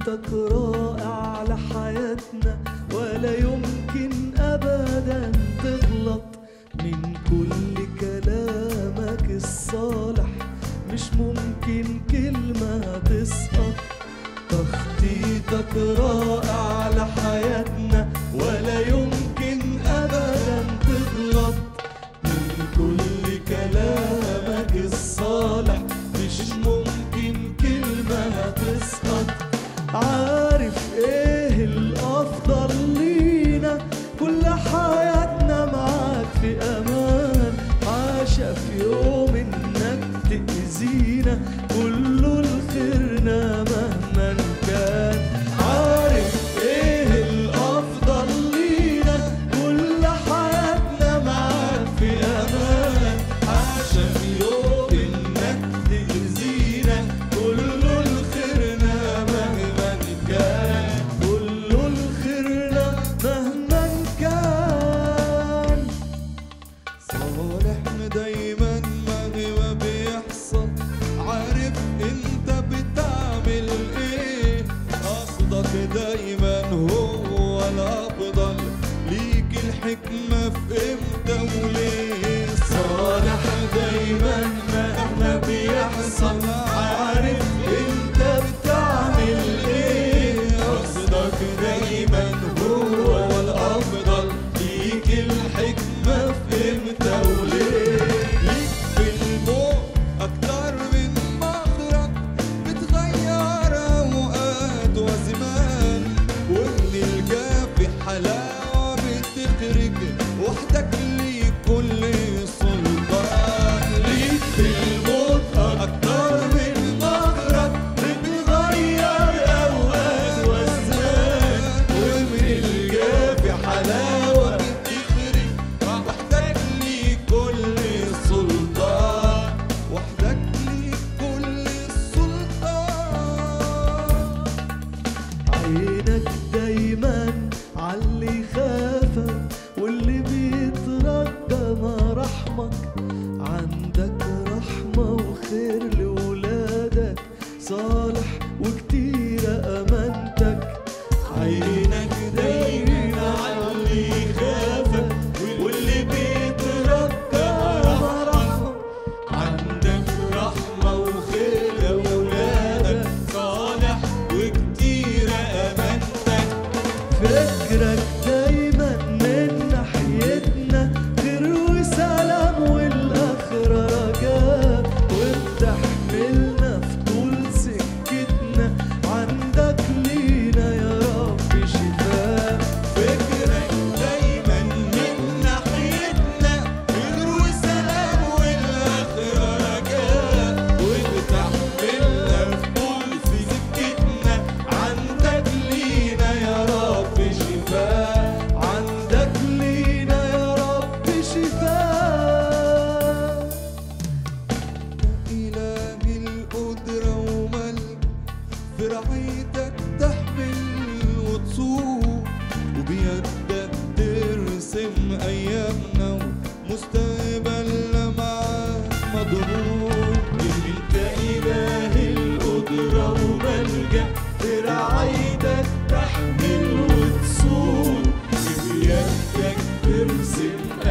تخطيطك رائع لحياتنا ولا يمكن أبدا تغلط من كل كلامك الصالح مش ممكن كلمة تسقط تخطيطك رائع لحياتنا ولا يمكن أبدا تغلط من كل كلامك الصالح مش ممكن كلمة تسقط عارف ايه الأفضل لينا كل حياتنا معاك في أمان عاشا في يوم إنك تأذينا كله لخيرنا مهما كان عارف ايه الأفضل لينا كل حياتنا معاك في أمان عاشا في يوم إنك تأذينا كله لخيرنا مهما كان كله لخيرنا مهما كان صالح دايما مهما بيحصل عارف انت بتعمل ايه قصدك دايما هو الافضل ليك الحكمة في امتى وليه صالح دايما مهما بيحصل عارف انت بتعمل ايه قصدك دايما هو الافضل ليك الحكمة في امتى وليه ليك في الموت اكتر من مخرج بتغير اوقات وزمان ومن الجاف حلاوه بتخرج وحدك ليك كل سلطان ليك في الموت اكتر من مخرج بتغير اوقات وازمان ومن الجاف حلاوة بتخرج وحدك ليك كل سلطان وحدك ليك كل سلطان عينك دايما عاللي خافك واللي بيتردى ما رحمك عندك رحمة وخير لولادك صالح وكتيرة أمانتك عينك دايما عاللي خافك واللي بيتردى ما رحمك عندك رحمة وخير لأولادك صالح وكتيرة أمانتك فكرك دايما من ناحيتنا خير وسلام والآخرة رجاء وبتحملنا في طول سكتنا عندك لينا يا رب شفاء فكرك دايما من ناحيتنا خير وسلام والآخرة رجاء وبتحملنا في طول سكتنا عندك لينا يا رب شفاء عندك لينا يا رب شفاء إله القدرة وملك في رعايتك تحمل وتصوم وبيدك ترسم أيامنا ومستقبلنا معاك مضمون انت اله القدرة وملجأ في رعايتك تحمل وتصوم بيدك ترسم